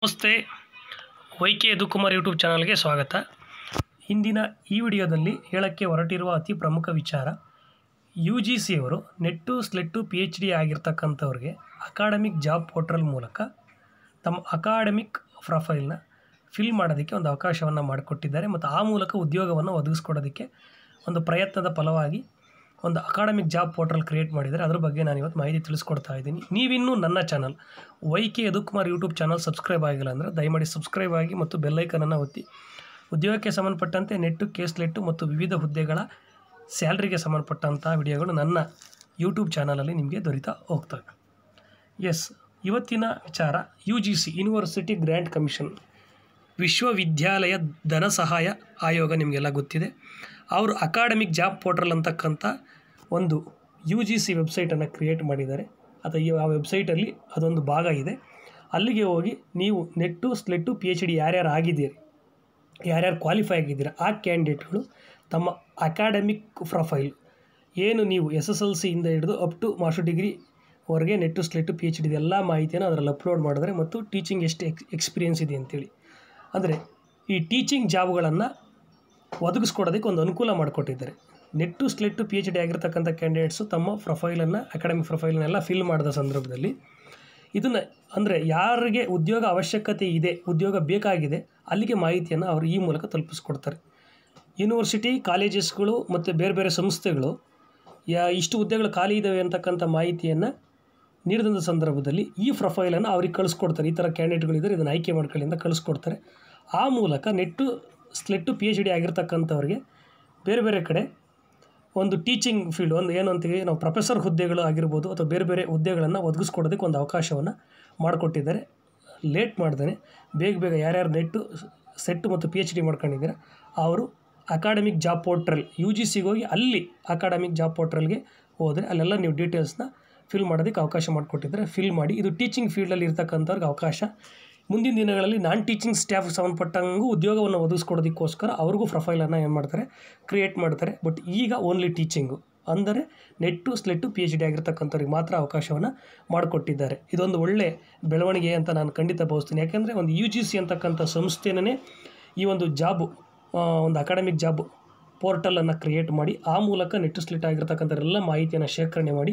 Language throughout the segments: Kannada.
ನಮಸ್ತೆ ವೈ ಕೆ ಯದುಕುಮಾರ್ ಯೂಟ್ಯೂಬ್ ಚಾನಲ್ಗೆ ಸ್ವಾಗತ ಇಂದಿನ ಈ ವಿಡಿಯೋದಲ್ಲಿ ಹೇಳಕ್ಕೆ ಹೊರಟಿರುವ ಅತಿ ಪ್ರಮುಖ ವಿಚಾರ ಯು ಜಿ ಸಿ ಅವರು NET SLET P H D ಆಗಿರ್ತಕ್ಕಂಥವ್ರಿಗೆ ಅಕಾಡೆಮಿಕ್ ಜಾಬ್ ಪೋರ್ಟಲ್ ಮೂಲಕ ತಮ್ಮ ಅಕಾಡೆಮಿಕ್ ಪ್ರೊಫೈಲ್ನ ಫಿಲ್ ಮಾಡೋದಕ್ಕೆ ಒಂದು ಅವಕಾಶವನ್ನು ಮಾಡಿಕೊಟ್ಟಿದ್ದಾರೆ ಮತ್ತು ಆ ಮೂಲಕ ಉದ್ಯೋಗವನ್ನು ಒದಗಿಸ್ಕೊಡೋದಕ್ಕೆ ಒಂದು ಪ್ರಯತ್ನದ ಫಲವಾಗಿ ಒಂದು ಅಕಾಡೆಮಿಕ್ ಜಾಬ್ ಪೋರ್ಟಲ್ ಕ್ರಿಯೇಟ್ ಮಾಡಿದ್ದಾರೆ ಅದ್ರ ಬಗ್ಗೆ ನಾನು ಇವತ್ತು ಮಾಹಿತಿ ತಿಳಿಸ್ಕೊಡ್ತಾ ಇದ್ದೀನಿ ನೀವಿನ್ನೂ ನನ್ನ channel Y K Yadukumar YouTube channel subscribe ಆಗಿಲ್ಲ ಅಂದರೆ ದಯಮಾಡಿ ಸಬ್ಸ್ಕ್ರೈಬ್ ಆಗಿ ಮತ್ತು ಬೆಲ್ಲೈಕನನ್ನು ಒತ್ತಿ ಉದ್ಯೋಗಕ್ಕೆ ಸಂಬಂಧಪಟ್ಟಂತೆ ನೆಟ್ಟು ಕೇಸ್ಲೆಟ್ಟು ಮತ್ತು ವಿವಿಧ ಹುದ್ದೆಗಳ ಸ್ಯಾಲ್ರಿಗೆ ಸಂಬಂಧಪಟ್ಟಂಥ ವಿಡಿಯೋಗಳು ನನ್ನ ಯೂಟ್ಯೂಬ್ ಚಾನಲಲ್ಲಿ ನಿಮಗೆ ದೊರೀತಾ ಹೋಗ್ತವೆ ಎಸ್ ಇವತ್ತಿನ ವಿಚಾರ U G C university grant commission ವಿಶ್ವವಿದ್ಯಾಲಯ ಧನ ಸಹಾಯ ಆಯೋಗ ನಿಮಗೆಲ್ಲ ಗೊತ್ತಿದೆ ಅವರು ಅಕಾಡೆಮಿಕ್ ಜಾಬ್ ಪೋರ್ಟಲ್ ಅಂತಕ್ಕಂಥ ಒಂದು ಯು ಜಿ ಸಿ ವೆಬ್ಸೈಟನ್ನು ಕ್ರಿಯೇಟ್ ಮಾಡಿದ್ದಾರೆ ಅಥವಾ ಈ ಆ ವೆಬ್ಸೈಟಲ್ಲಿ ಅದೊಂದು ಭಾಗ ಇದೆ ಅಲ್ಲಿಗೆ ಹೋಗಿ ನೀವು ನೆಟ್ಟು ಸ್ಲೆಟ್ಟು ಪಿ ಎಚ್ ಡಿ ಯಾರ್ಯಾರು ಆಗಿದ್ದೀರಿ ಯಾರ್ಯಾರು ಕ್ವಾಲಿಫೈ ಆಗಿದ್ದೀರಾ ಆ ಕ್ಯಾಂಡಿಡೇಟ್ಗಳು ತಮ್ಮ ಅಕಾಡೆಮಿಕ್ ಪ್ರೊಫೈಲ್ ಏನು ನೀವು ಎಸ್ ಎಸ್ ಎಲ್ ಸಿಯಿಂದ ಹಿಡಿದು ಅಪ್ ಟು ಮಾಸ್ಟರ್ ಡಿಗ್ರಿವರೆಗೆ ನೆಟ್ಟು ಸ್ಲೆಟ್ಟು ಪಿ ಎಚ್ ಡಿ ಎಲ್ಲ ಮಾಹಿತಿಯನ್ನು ಅದರಲ್ಲಿ ಅಪ್ಲೋಡ್ ಮಾಡಿದ್ರೆ ಮತ್ತು ಟೀಚಿಂಗ್ ಎಷ್ಟು ಎಕ್ಸ್ ಎಕ್ಸ್ಪೀರಿಯನ್ಸ್ ಇದೆ ಅಂತೇಳಿ ಅಂದರೆ ಈ ಟೀಚಿಂಗ್ ಜಾಬ್ಗಳನ್ನು ಒದಗಿಸ್ಕೊಡೋದಕ್ಕೆ ಒಂದು ಅನುಕೂಲ ಮಾಡಿಕೊಟ್ಟಿದ್ದಾರೆ NET SLET P H D ಆಗಿರ್ತಕ್ಕಂಥ ಕ್ಯಾಂಡಿಡೇಟ್ಸು ತಮ್ಮ ಪ್ರೊಫೈಲನ್ನು ಅಕಾಡೆಮಿಕ್ ಪ್ರೊಫೈಲನ್ನೆಲ್ಲ ಫಿಲ್ ಮಾಡಿದ ಸಂದರ್ಭದಲ್ಲಿ ಇದನ್ನು ಅಂದರೆ ಯಾರಿಗೆ ಉದ್ಯೋಗ ಅವಶ್ಯಕತೆ ಇದೆ ಉದ್ಯೋಗ ಬೇಕಾಗಿದೆ ಅಲ್ಲಿಗೆ ಮಾಹಿತಿಯನ್ನು ಅವರು ಈ ಮೂಲಕ ತಲುಪಿಸ್ಕೊಡ್ತಾರೆ ಯೂನಿವರ್ಸಿಟಿ ಕಾಲೇಜಸ್ಗಳು ಮತ್ತು ಬೇರೆ ಬೇರೆ ಸಂಸ್ಥೆಗಳು ಯಾ ಇಷ್ಟು ಹುದ್ದೆಗಳು ಖಾಲಿ ಇದ್ದಾವೆ ಅಂತಕ್ಕಂಥ ಮಾಹಿತಿಯನ್ನು ನೀಡಿದಂಥ ಸಂದರ್ಭದಲ್ಲಿ ಈ ಪ್ರೊಫೈಲನ್ನು ಅವ್ರಿಗೆ ಕಳಿಸ್ಕೊಡ್ತಾರೆ ಈ ಥರ ಕ್ಯಾಂಡಿಡೇಟ್ಗಳಿದ್ದಾರೆ ಇದನ್ನು ಆಯ್ಕೆ ಮಾಡ್ಕೊಳ್ಳಿ ಅಂತ ಕಳಿಸ್ಕೊಡ್ತಾರೆ ಆ ಮೂಲಕ NET SLET P H D ಆಗಿರ್ತಕ್ಕಂಥವ್ರಿಗೆ ಬೇರೆ ಬೇರೆ ಕಡೆ ಒಂದು ಟೀಚಿಂಗ್ ಫೀಲ್ಡ್ ಒಂದು ಏನು ಅಂತೀವಿ ನಾವು ಪ್ರೊಫೆಸರ್ ಹುದ್ದೆಗಳು ಆಗಿರ್ಬೋದು ಅಥವಾ ಬೇರೆ ಬೇರೆ ಹುದ್ದೆಗಳನ್ನು ಒದಗಿಸ್ಕೊಡೋದಕ್ಕೆ ಒಂದು ಅವಕಾಶವನ್ನು ಮಾಡಿಕೊಟ್ಟಿದ್ದಾರೆ ಲೇಟ್ ಮಾಡ್ದೇ ಬೇಗ ಬೇಗ ಯಾರ್ಯಾರು ನೆಟ್ಟು ಸೆಟ್ಟು ಮತ್ತು ಪಿ ಎಚ್ ಡಿ ಮಾಡ್ಕೊಂಡಿದ್ದಾರೆ ಅವರು academic job portal U G ಸಿಗೆ ಹೋಗಿ ಅಲ್ಲಿ ಅಕಾಡೆಮಿಕ್ ಜಾಬ್ ಪೋರ್ಟ್ರಲ್ಗೆ ಹೋದರೆ ಅಲ್ಲೆಲ್ಲ ನೀವು ಡೀಟೇಲ್ಸ್ನ ಫಿಲ್ ಮಾಡೋದಕ್ಕೆ ಅವಕಾಶ ಮಾಡಿಕೊಟ್ಟಿದ್ದಾರೆ ಫಿಲ್ ಮಾಡಿ ಇದು ಟೀಚಿಂಗ್ ಫೀಲ್ಡಲ್ಲಿ ಇರ್ತಕ್ಕಂಥವ್ರಿಗೆ ಅವಕಾಶ ಮುಂದಿನ ದಿನಗಳಲ್ಲಿ ನಾನ್ ಟೀಚಿಂಗ್ ಸ್ಟಾಫ್ ಸಂಬಂಧಪಟ್ಟಂಗೂ ಉದ್ಯೋಗವನ್ನು ಒದಗಿಸ್ಕೊಡೋದಕ್ಕೋಸ್ಕರ ಅವ್ರಿಗೂ ಪ್ರೊಫೈಲನ್ನು ಏನು ಮಾಡ್ತಾರೆ ಕ್ರಿಯೇಟ್ ಮಾಡ್ತಾರೆ ಬಟ್ ಈಗ ಓನ್ಲಿ ಟೀಚಿಂಗು ಅಂದರೆ NET SLET P H D ಆಗಿರ್ತಕ್ಕಂಥವ್ರಿಗೆ ಮಾತ್ರ ಅವಕಾಶವನ್ನು ಮಾಡಿಕೊಟ್ಟಿದ್ದಾರೆ ಇದೊಂದು ಒಳ್ಳೆ ಬೆಳವಣಿಗೆ ಅಂತ ನಾನು ಖಂಡಿತ ಭಾವಿಸ್ತೀನಿ ಯಾಕೆಂದರೆ ಒಂದು ಯು ಜಿ ಸಿ ಅಂತಕ್ಕಂಥ ಸಂಸ್ಥೆನೇ ಈ ಒಂದು ಜಾಬು ಒಂದು ಅಕಾಡೆಮಿಕ್ ಜಾಬ್ ಪೋರ್ಟಲನ್ನು ಕ್ರಿಯೇಟ್ ಮಾಡಿ ಆ ಮೂಲಕ ನೆಟ್ಟು ಸ್ಲೆಟ್ ಆಗಿರ್ತಕ್ಕಂಥ ಎಲ್ಲ ಮಾಹಿತಿಯನ್ನು ಶೇಖರಣೆ ಮಾಡಿ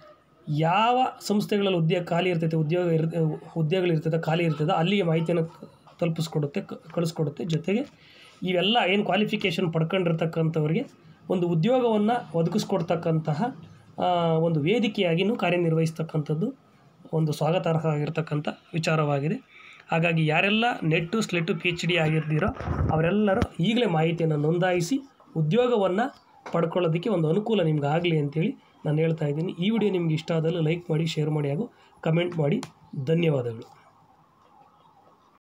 ಯಾವ ಸಂಸ್ಥೆಗಳಲ್ಲಿ ಉದ್ಯೋಗ ಖಾಲಿ ಇರ್ತೈತೆ ಉದ್ಯೋಗ ಇರ್ ಹುದ್ದೆಗಳಿರ್ತದೆ ಖಾಲಿ ಇರ್ತದೆ ಅಲ್ಲಿಗೆ ಮಾಹಿತಿಯನ್ನು ತಲುಪಿಸ್ಕೊಡುತ್ತೆ ಕ- ಕಳಿಸ್ಕೊಡುತ್ತೆ ಜೊತೆಗೆ ಇವೆಲ್ಲ ಏನು ಕ್ವಾಲಿಫಿಕೇಷನ್ ಪಡ್ಕೊಂಡಿರ್ತಕ್ಕಂಥವ್ರಿಗೆ ಒಂದು ಉದ್ಯೋಗವನ್ನು ಒದಗಿಸ್ಕೊಡ್ತಕ್ಕಂತಹ ಆ, ಒಂದು ವೇದಿಕೆಯಾಗಿಯೂ ಕಾರ್ಯನಿರ್ವಹಿಸ್ತಕ್ಕಂಥದ್ದು ಒಂದು ಸ್ವಾಗತಾರ್ಹ ಆಗಿರ್ತಕ್ಕಂಥ ವಿಚಾರವಾಗಿದೆ ಹಾಗಾಗಿ ಯಾರೆಲ್ಲ NET SLET P H D ಆಗಿರ್ತೀರೋ ಅವರೆಲ್ಲರೂ ಈಗಲೇ ಮಾಹಿತಿಯನ್ನು ನೋಂದಾಯಿಸಿ ಉದ್ಯೋಗವನ್ನು ಪಡ್ಕೊಳ್ಳೋದಕ್ಕೆ ಒಂದು ಅನುಕೂಲ ನಿಮ್ಗೆ ಆಗಲಿ ಅಂತೇಳಿ ನಾನು ಹೇಳ್ತಾ ಇದ್ದೀನಿ ಈ ವಿಡಿಯೋ ನಿಮ್ಗೆ ಇಷ್ಟ ಆದಲ್ಲಿ ಲೈಕ್ ಮಾಡಿ ಶೇರ್ ಮಾಡಿ ಹಾಗೂ ಕಮೆಂಟ್ ಮಾಡಿ ಧನ್ಯವಾದಗಳು